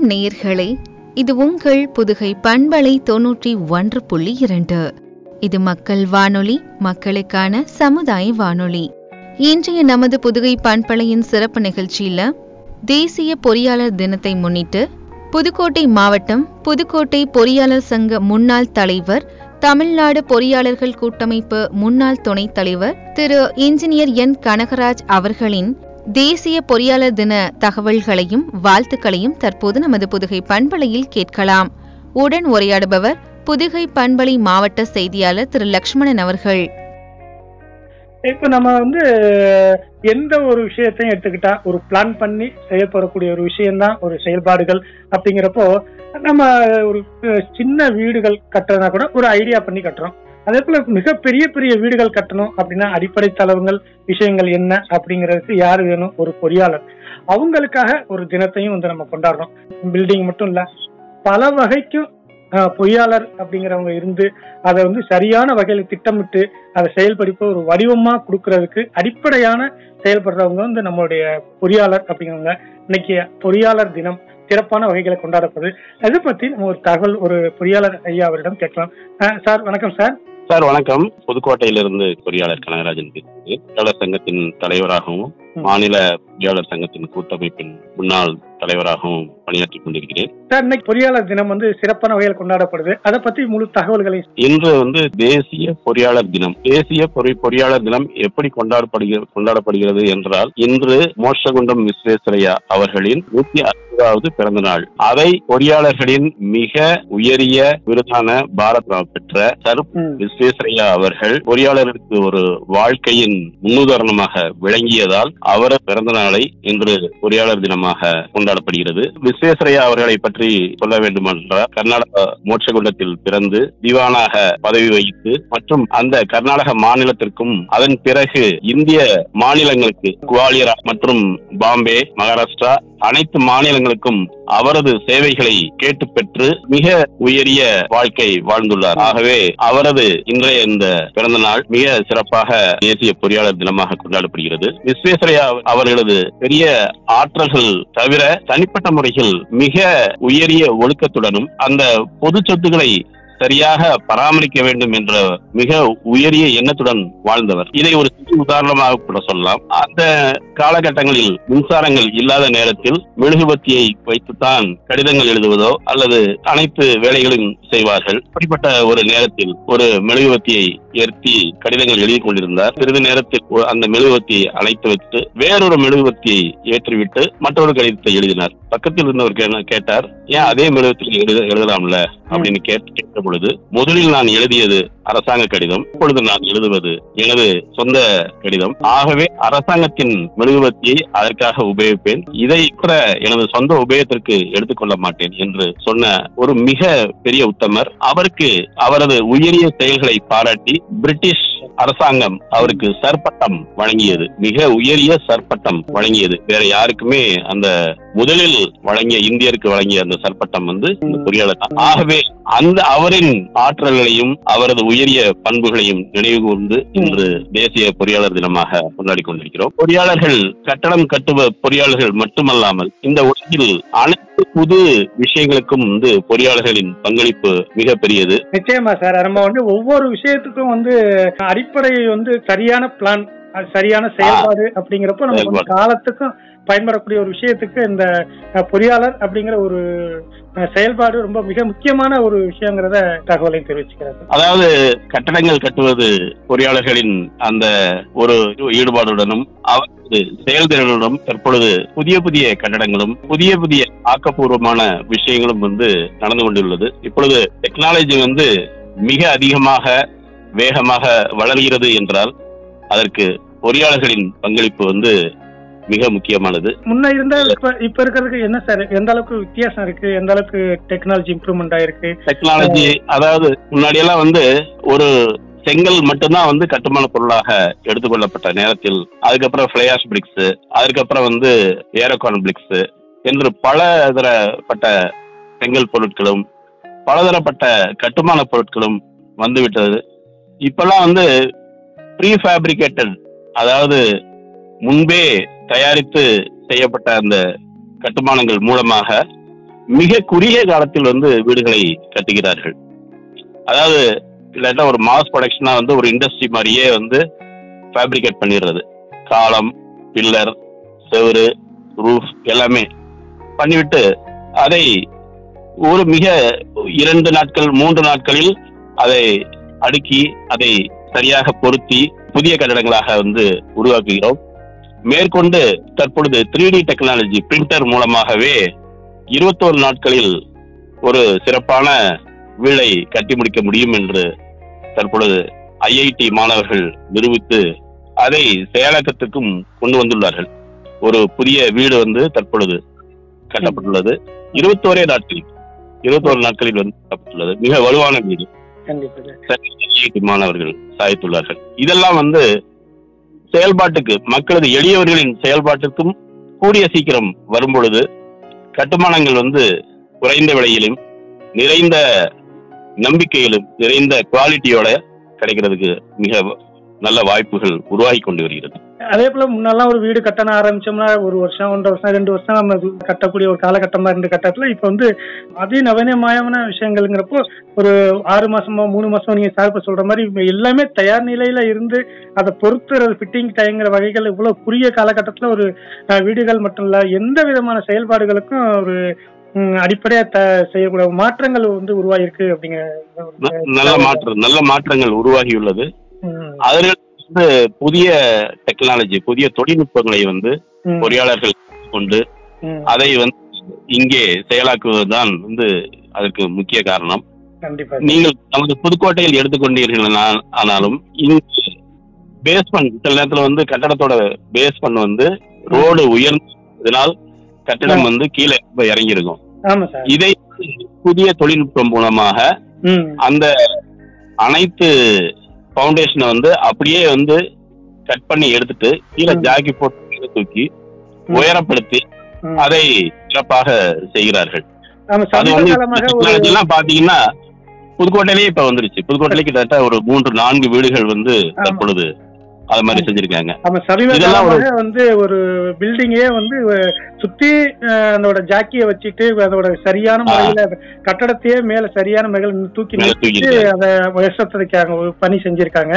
நேயர்களே இது உங்கள் புதுகை பண்பலை தொன்னூற்றி ஒன்று புள்ளி இரண்டு இது மக்கள் வானொலி மக்களுக்கான சமுதாய வானொலி இன்றைய நமது புதுகை பண்பலையின் சிறப்பு நிகழ்ச்சியில தேசிய பொறியாளர் தினத்தை முன்னிட்டு புதுக்கோட்டை மாவட்டம் புதுக்கோட்டை பொறியாளர் சங்க முன்னாள் தலைவர் தமிழ்நாடு பொறியாளர்கள் கூட்டமைப்பு முன்னாள் துணைத் தலைவர் திரு இன்ஜினியர் என் கனகராஜ் அவர்களின் தேசிய பொறியாளர் தின தகவல்களையும் வாழ்த்துக்களையும் தற்போது நமது புதுகை பண்பலையில் கேட்கலாம் உடன் உரையாடுபவர் புதுகை பண்பலை மாவட்ட செய்தியாளர் திரு லக்ஷ்மணன் அவர்கள் இப்ப நம்ம வந்து எந்த ஒரு விஷயத்தையும் எடுத்துக்கிட்டா ஒரு பிளான் பண்ணி செயல்படக்கூடிய ஒரு விஷயம்தான் ஒரு செயல்பாடுகள் அப்படிங்கிறப்போ நம்ம ஒரு அஹ், சின்ன வீடுகள் கட்டுறதுனா கூட ஒரு ஐடியா பண்ணி கட்டுறோம் அதே போல மிகப்பெரிய பெரிய வீடுகள் கட்டணும் அப்படின்னா அடிப்படை தளவுகள் விஷயங்கள் என்ன அப்படிங்கிறதுக்கு யார் வேணும் ஒரு பொறியாளர் அவங்களுக்காக ஒரு தினத்தையும் வந்து நம்ம கொண்டாடுறோம் பில்டிங் மட்டும் இல்ல பல வகைக்கும் அஹ், பொறியாளர் அப்படிங்கிறவங்க இருந்து அதை வந்து சரியான வகையில திட்டமிட்டு அதை செயல்படுத்த ஒரு வடிவமா கொடுக்கறதுக்கு அடிப்படையான செயல்படுறவங்க வந்து நம்மளுடைய பொறியாளர் அப்படிங்கிறவங்க இன்னைக்கு பொறியாளர் தினம் சிறப்பான வகைகளை கொண்டாடப்படுது அதை பத்தி நம்ம ஒரு தகவல் ஒரு பொறியாளர் ஐயா அவரிடம் கேட்கலாம் அஹ், சார் வணக்கம் சார் சார் வணக்கம் புதுக்கோட்டையிலிருந்து பொறியாளர் கனகராஜன் பேசுகிறேன் பொறியாளர் சங்கத்தின் தலைவராகவும் ம். மாநில பொறியாளர் சங்கத்தின் கூட்டமைப்பின் முன்னாள் தலைவராகவும் பணியாற்றிக் கொண்டிருக்கிறேன் சார் இன்னைக்கு பொறியாளர் தினம் வந்து சிறப்பான வகையில் கொண்டாடப்படுது அதை பத்தி முழு தகவல்களை இன்று வந்து தேசிய பொறியாளர் தினம் தேசிய பொறி பொறியாளர் தினம் எப்படி கொண்டாடப்படுகிறது கொண்டாடப்படுகிறது என்றால் இன்று மோட்சகுண்டம் விஸ்வேஸ்வரையா அவர்களின் நூத்தி அறுபதாவது பிறந்த நாள் அதை பொறியாளர்களின் மிக உயரிய விருதான பாரத் ரத்னா பெற்ற சர் ம், விஸ்வேஸ்வரையா அவர்கள் பொறியாளருக்கு ஒரு வாழ்க்கையின் முன்னுதாரணமாக விளங்கியதால் அவர் பிறந்த நாளை இன்று பொறியாளர் தினமாக கொண்டாடப்படுகிறது விஸ்வேஸ்வரையா அவர்களை பற்றி சொல்ல வேண்டுமென்றால் கர்நாடக மோட்சகுண்டத்தில் பிறந்து திவானாக பதவி வகித்து மற்றும் அந்த கர்நாடக மாநிலத்திற்கும் அதன் பிறகு இந்திய மாநிலங்களுக்கு குவாலியரா மற்றும் பாம்பே மகாராஷ்டிரா அனைத்து மாநிலங்களுக்கும் அவரது சேவைகளை கேட்டு பெற்று மிக உயரிய வாழ்க்கை வாழ்ந்துள்ளார் ஆகவே அவரது இன்றைய இந்த பிறந்த நாள் மிக சிறப்பாக தேசிய பொறியாளர் தினமாக கொண்டாடப்படுகிறது விஸ்வேஸ்வரையா அவர்களது பெரிய ஆற்றல்கள் தவிர தனிப்பட்ட முறையில் மிக உயரிய ஒழுக்கத்துடனும் அந்த பொது சொத்துக்களை சரியாக பராமரிக்க வேண்டும் என்ற மிக உயரிய எண்ணத்துடன் வாழ்ந்தவர் இதை ஒரு சிறு உதாரணமாக கூட சொல்லலாம் அந்த காலகட்டங்களில் மின்சாரங்கள் இல்லாத நேரத்தில் மெழுகுபத்தியை வைத்துத்தான் கடிதங்கள் எழுதுவதோ அல்லது அனைத்து வேலைகளையும் செய்வார்கள் அப்படிப்பட்ட ஒரு நேரத்தில் ஒரு மெழுகுபத்தியை ஏற்றி கடிதங்கள் எழுதி கொண்டிருந்தார் சிறிது நேரத்தில் ஒ- அந்த மெழுகுபத்தியை அணைத்து வைத்து வேறொரு மெழுகுபத்தியை ஏற்றிவிட்டு மற்றொரு கடிதத்தை எழுதினார் பக்கத்தில் இருந்தவர் கே- கேட்டார் ஏன் அதே மெழுகுவத்தில் எழுத எழுதலாம்ல அப்படின்னு கேட் கேட்ட பொழுது முதலில் நான் எழுதியது அரசாங்க கடிதம் இப்பொழுது நான் எழுதுவது எனது சொந்த கடிதம் ஆகவே அரசாங்கத்தின் மெழுகுவத்தியை அதற்காக உபயோகிப்பேன் இதை கூட எனது சொந்த உபயோகத்திற்கு எடுத்துக்கொள்ள மாட்டேன் என்று சொன்ன ஒரு மிக பெரிய உத்தமர் அவருக்கு அவரது உயரிய செயல்களை பாராட்டி பிரிட்டிஷ் அரசாங்கம் அவருக்கு சர்பட்டம் வழங்கியது மிக உயரிய சர்பட்டம் வழங்கியது வேற யாருக்குமே அந்த முதலில் வழங்கிய இந்தியருக்கு வழங்கிய அந்த சர்பட்டம் வந்து இந்த பொறியாளர் தான் ஆகவே அந்த அவரின் ஆற்றல்களையும் அவரது உயரிய பண்புகளையும் நினைவு கூர்ந்து இன்று தேசிய பொறியாளர் தினமாக கொண்டாடி கொண்டிருக்கிறோம் பொறியாளர்கள் கட்டடம் கட்டுவ பொறியாளர்கள் மட்டுமல்லாமல் இந்த உலகில் அனைத்து புது விஷயங்களுக்கும் வந்து பொறியாளர்களின் பங்களிப்பு மிக பெரியது நிச்சயமா சார் நம்ம வந்து ஒவ்வொரு விஷயத்துக்கும் வந்து அடிப்படை வந்து சரியான பிளான் சரியான செயல்பாடு அப்படிங்கிறப்போ நமக்கு வந்து செயல்பாடு. காலத்துக்கும் பயன்படக்கூடிய ஒரு விஷயத்துக்கு இந்த அஹ், பொறியாளர் அப்படிங்கிற ஒரு அஹ், செயல்பாடு ரொம்ப மிக முக்கியமான ஒரு விஷயங்கிறத தகவலை தெரிவிச்சுக்கிறது அதாவது கட்டடங்கள் கட்டுவது பொறியாளர்களின் அந்த ஒரு ஈடுபாடுடனும் அவரது செயல்திறனுடன் தற்பொழுது புதிய புதிய கட்டடங்களும் புதிய புதிய ஆக்கப்பூர்வமான விஷயங்களும் வந்து நடந்து கொண்டுள்ளது இப்பொழுது டெக்னாலஜி வந்து மிக அதிகமாக வேகமாக வளர்கிறது என்றால் அதற்கு பொறியாளர்களின் பங்களிப்பு வந்து மிக முக்கியமானது முன்ன இருந்த இப்ப இப்ப இருக்கிறதுக்கு என்ன சார் எந்த அளவுக்கு வித்தியாசம் இருக்கு எந்த அளவுக்கு டெக்னாலஜி இம்ப்ரூவ்மெண்ட் ஆயிருக்கு டெக்னாலஜி அதாவது முன்னாடியெல்லாம் வந்து ஒரு செங்கல் மட்டும்தான் வந்து கட்டுமான பொருளாக எடுத்துக்கொள்ளப்பட்ட நேரத்தில் அதுக்கப்புறம் ஃபிளையாஷ் பிரிக்ஸ் அதுக்கப்புறம் வந்து ஏரோகான் பிரிக்ஸ் என்று பல தரப்பட்ட செங்கல் பொருட்களும் பலதரப்பட்ட கட்டுமான பொருட்களும் வந்துவிட்டது இப்பெல்லாம் வந்து ப்ரீ ஃபேப்ரிகேட்டட் அதாவது முன்பே தயாரித்து செய்யப்பட்ட அந்த கட்டுமானங்கள் மூலமாக மிக குறுகிய காலத்தில் வந்து வீடுகளை கட்டுகிறார்கள் அதாவது இல்லாட்டா ஒரு மாஸ் ப்ரொடக்ஷனா வந்து ஒரு இண்டஸ்ட்ரி மாதிரியே வந்து ஃபேப்ரிகேட் பண்ணிடுறது காலம் பில்லர் செவுரு ரூஃப் எல்லாமே பண்ணிவிட்டு அதை ஒரு மிக இரண்டு நாட்கள் மூன்று நாட்களில் அதை அடுக்கி அதை சரியாக பொருத்தி புதிய கட்டடங்களாக வந்து உருவாக்குகிறோம் மேற்கொண்டு தற்பொழுது த்ரீ டி டெக்னாலஜி பிரிண்டர் மூலமாகவே இருபத்தோரு நாட்களில் ஒரு சிறப்பான வீடை கட்டி முடிக்க முடியும் என்று தற்பொழுது ஐஐடி மாணவர்கள் நிரூபித்து அதை செயலாக்கத்துக்கும் கொண்டு வந்துள்ளார்கள் ஒரு புதிய வீடு வந்து தற்பொழுது கட்டப்பட்டுள்ளது இருபத்தோரே நாட்களில் இருபத்தோரு நாட்களில் வந்து கட்டப்பட்டுள்ளது மிக வலுவான வீடு கண்டிப்பா சார் ஐஐடி மாணவர்கள் சாதித்துள்ளார்கள் இதெல்லாம் வந்து செயல்பாட்டுக்கு மக்களது எளியவர்களின் செயல்பாட்டிற்கும் கூடிய சீக்கிரம் வரும் பொழுது கட்டுமானங்கள் வந்து குறைந்த விலையிலும் நிறைந்த நம்பிக்கையிலும் நிறைந்த குவாலிட்டியோட கிடைக்கிறதுக்கு மிக நல்ல வாய்ப்புகள் உருவாகி கொண்டு வருகிறது அதே போல முன்னெல்லாம் ஒரு வீடு கட்டண ஆரம்பிச்சோம்னா ஒரு வருஷம் ஒன்றரை வருஷம் ரெண்டு வருஷம் நம்ம இது கட்டக்கூடிய ஒரு காலகட்டமா இருந்த கட்டத்துல இப்ப வந்து அதிநவீனமயமான விஷயங்கள்ங்கிறப்போ ஒரு ஆறு மாசமோ மூணு மாசம் நீங்க சார் இப்ப சொல்ற மாதிரி இப்ப எல்லாமே தயார் நிலையில இருந்து அதை பொறுத்துறது ஃபிட்டிங் தயங்குற வகைகள் இவ்வளவு குறுகிய காலகட்டத்துல ஒரு அஹ், வீடுகள் மட்டும் இல்ல எந்த விதமான செயல்பாடுகளுக்கும் ஒரு ம், அடிப்படையா த செய்யக்கூடிய மாற்றங்கள் வந்து உருவாயிருக்கு அப்படிங்கிற ந- நல்ல மாற்றம் நல்ல மாற்றங்கள் உருவாகியுள்ளது ம், அதில் வந்து புதிய டெக்னாலஜி புதிய தொழில்நுட்பங்களை வந்து ம், பொறியாளர்கள் கொண்டு ம், அதை வந்து இங்கே செயலாக்குவதுதான் வந்து அதற்கு முக்கிய காரணம் கண்டிப்பா நீங்கள் நமது புதுக்கோட்டையில் எடுத்துக்கொண்டீர்கள் ஆனா- ஆனாலும் இங்கு பேஸ்மெண்ட் சில நேரத்துல வந்து கட்டடத்தோட பேஸ்மெண்ட் வந்து ரோடு உயர்ந்ததினால் கட்டடம் வந்து கீழே ரொம்ப இறங்கியிருக்கும் ஆமா சார் இதை புதிய தொழில்நுட்பம் மூலமாக ம் அந்த அனைத்து ஃபவுண்டேஷனை வந்து அப்படியே வந்து கட் பண்ணி எடுத்துட்டு கீழே ம். ஜாக்கி போட்டு கீழே தூக்கி ம். உயரப்படுத்தி ம். அதை சிறப்பாக செய்கிறார்கள் ஆமா அது சமீப வந்து காலமாக ஒரு டெக்னாலஜி எல்லாம் பாத்தீங்கன்னா புதுக்கோட்டையிலேயே இப்ப வந்துருச்சு புதுக்கோட்டையில கிட்டத்தட்ட ஒரு மூன்று நான்கு வீடுகள் வந்து ஆமா. தற்பொழுது அது மாதிரி செஞ்சிருக்காங்க ஆமா சமீப இதெல்லாம் ஒரு- காலமாக வந்து ஒரு பில்டிங்கே வந்து அஹ், சுத்தி அஹ், அதோட ஜாக்கிய வச்சுட்டு அதோட சரியான ஆ. முறையில கட்டடத்தையே மேல சரியான முறையில் தூக்கி மேல நிறுத்திட்டு தூக்கிட்டு. அதை உயர்த்ததுக்காக ஒரு பணி செஞ்சிருக்காங்க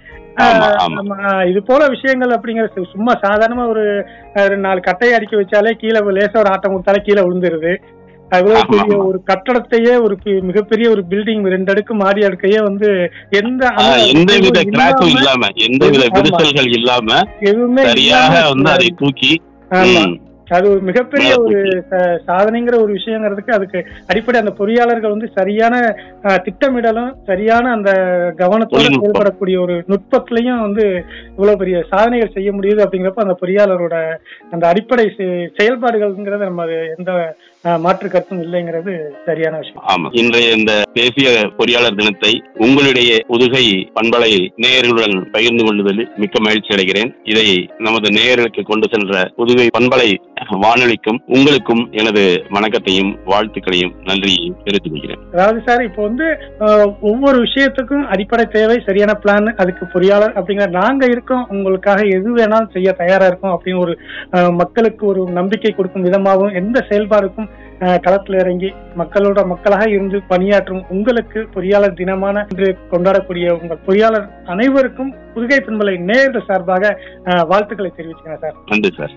ஆமா அஹ், ஆமா ஆமா, இது போல விஷயங்கள் அப்படிங்கிற சும்மா சாதாரணமா ஒரு அஹ், ரெண்டு நாலு கட்டையை அடிக்க வச்சாலே கீழே லேசா ஒரு ஆட்டம் கொடுத்தாலே கீழே விழுந்துருது அவ்வளவு ஆமா, பெரிய ஆமா. ஒரு கட்டடத்தையே ஒரு பி- மிகப்பெரிய ஒரு பில்டிங் ரெண்டு அடுக்கு மாடி அடுக்கையே வந்து எந்த ஆ, எந்த வித கிராக்கும் இல்லாம எந்த வித ஆமா. விரிசல்கள் இல்லாம எதுவுமே சரியாக இல்லாம வந்து அதை தூக்கி ஆமா ம், அது ஒரு மிகப்பெரிய மேல ஒரு ச- சாதனைங்கிற ஒரு விஷயங்கிறதுக்கு அதுக்கு அடிப்படை அந்த பொறியாளர்கள் வந்து சரியான அஹ், திட்டமிடலும் சரியான அந்த கவனத்தோட தொழில்நுட்பம். செயல்படக்கூடிய ஒரு நுட்பத்திலையும் வந்து இவ்வளவு பெரிய சாதனைகள் செய்ய முடியுது அப்படிங்கிறப்ப அந்த பொறியாளரோட அந்த அடிப்படை செ- செயல்பாடுகள்ங்கிறது நம்ம அது எந்த அஹ், மாற்று கருத்தும் இல்லைங்கிறது சரியான விஷயம் ஆமா இன்றைய இந்த தேசிய பொறியாளர் தினத்தை உங்களுடைய புதுகை பண்பலை நேயர்களுடன் பகிர்ந்து கொள்வதில் மிக்க மகிழ்ச்சி அடைகிறேன் இதை நமது நேயர்களுக்கு கொண்டு சென்ற புதுகை பண்பலை வானொலிக்கும் உங்களுக்கும் எனது வணக்கத்தையும் வாழ்த்துக்களையும் நன்றியையும் தெரிவித்துக் கொள்கிறேன் அதாவது சார் இப்போ வந்து அஹ், ஒவ்வொரு விஷயத்துக்கும் அடிப்படை தேவை சரியான பிளான் அதுக்கு பொறியாளர் அப்படிங்கிற நாங்க இருக்கோம் உங்களுக்காக எது வேணாலும் செய்ய தயாரா இருக்கோம் அப்படின்னு ஒரு அஹ், மக்களுக்கு ஒரு நம்பிக்கை கொடுக்கும் விதமாகவும் எந்த செயல்பாடுக்கும் அஹ், களத்துல இறங்கி மக்களோட மக்களாக இருந்து பணியாற்றும் உங்களுக்கு பொறியாளர் தினமான இன்று கொண்டாடக்கூடிய உங்கள் பொறியாளர் அனைவருக்கும் புதுகை பண்பலை நேயர்கள் சார்பாக அஹ், வாழ்த்துக்களை தெரிவிச்சுக்கிறேன் சார் நன்றி சார்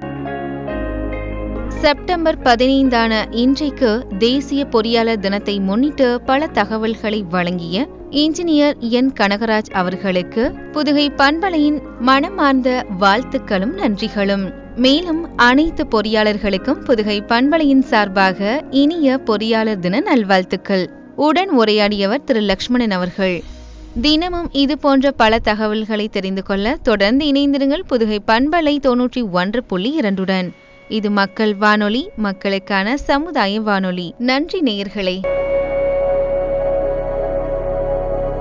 செப்டம்பர் பதினைந்தான இன்றைக்கு தேசிய பொறியாளர் தினத்தை முன்னிட்டு பல தகவல்களை வழங்கிய இன்ஜினியர் என் கனகராஜ் அவர்களுக்கு புதுகை பண்பலையின் மனமார்ந்த வாழ்த்துக்களும் நன்றிகளும் மேலும் அனைத்து பொறியாளர்களுக்கும் புதுகை பண்பலையின் சார்பாக இனிய பொறியாளர் தின நல்வாழ்த்துக்கள் உடன் உரையாடியவர் திரு லக்ஷ்மணன் அவர்கள் தினமும் இது போன்ற பல தகவல்களை தெரிந்து கொள்ள தொடர்ந்து இணைந்திருங்கள் புதுகை பண்பலை தொன்னூற்றி ஒன்று புள்ளி இரண்டுடன் இது மக்கள் வானொலி மக்களுக்கான சமுதாய வானொலி நன்றி நேயர்களே